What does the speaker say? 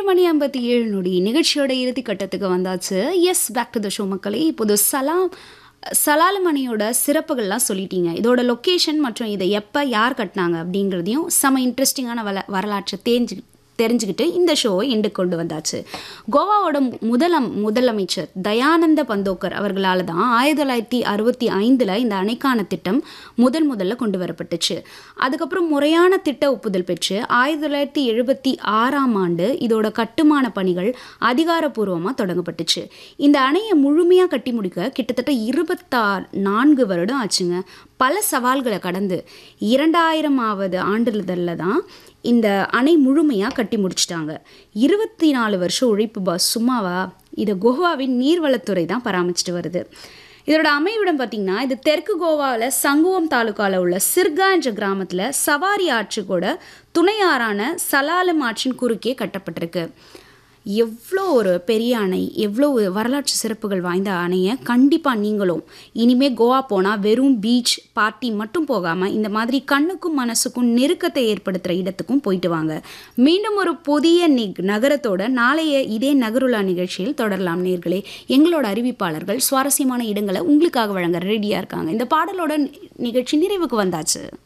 மணி ஐம்பத்தி ஏழு நொடி நிகழ்ச்சியோட இறுதி கட்டத்துக்கு வந்தாச்சு yes back to the show மக்களே இப்போது சலாம் சலாலுமணியோட சிறப்புகள்லாம் சொல்லிட்டீங்க இதோட லொக்கேஷன் மற்றும் இதை எப்போ யார் கட்டினாங்க அப்படிங்கிறதையும் செம இன்ட்ரெஸ்டிங்கான வள வரலாற்றை தெரிஞ்சு தெரிஞ்சுக்கிட்டு இந்த ஷோவை எண்டு கொண்டு வந்தாச்சு கோவாவோட முதலம் முதலமைச்சர் தயானந்த பந்தோக்கர் அவர்களால் தான் ஆயிரத்தி தொள்ளாயிரத்தி அறுபத்தி ஐந்தில் இந்த அணைக்கான திட்டம் முதல் முதல்ல கொண்டு வரப்பட்டுச்சு அதுக்கப்புறம் முறையான திட்ட ஒப்புதல் பெற்று ஆயிரத்தி தொள்ளாயிரத்தி எழுபத்தி ஆறாம் ஆண்டு இதோட கட்டுமான பணிகள் அதிகாரப்பூர்வமாக தொடங்கப்பட்டுச்சு இந்த அணையை முழுமையாக கட்டி முடிக்க கிட்டத்தட்ட இருபத்தா நான்கு வருடம் ஆச்சுங்க பல சவால்களை கடந்து இரண்டாயிரமாவது ஆண்டுல தான் இந்த அணை முழுமையாக கட்டி முடிச்சிட்டாங்க இருபத்தி நாலு வருஷம் உழைப்பு பாஸ் சும்மாவா இதை கோவாவின் நீர்வளத்துறை தான் பராமரிச்சுட்டு வருது இதோட அமைவிடம் பார்த்திங்கன்னா இது தெற்கு கோவாவில் சங்குவம் தாலுக்காவில் உள்ள சிர்கா என்ற கிராமத்தில் சவாரி ஆற்றுக்கூட துணை ஆறான சலாலம் ஆற்றின் குறுக்கே கட்டப்பட்டிருக்கு எவ்வளோ ஒரு பெரிய அணை எவ்வளோ வரலாற்று சிறப்புகள் வாய்ந்த அணையை கண்டிப்பாக நீங்களும் இனிமேல் கோவா போனால் வெறும் பீச் பார்ட்டி மட்டும் போகாமல் இந்த மாதிரி கண்ணுக்கும் மனசுக்கும் நெருக்கத்தை ஏற்படுத்துகிற இடத்துக்கும் போயிட்டு வாங்க மீண்டும் ஒரு புதிய நி நகரத்தோட நாளைய இதே நகருலா நிகழ்ச்சியில் தொடரலாம் நேர்களே எங்களோட அறிவிப்பாளர்கள் சுவாரஸ்யமான இடங்களை உங்களுக்காக வழங்க ரெடியாக இருக்காங்க இந்த பாடலோட நிகழ்ச்சி நிறைவுக்கு வந்தாச்சு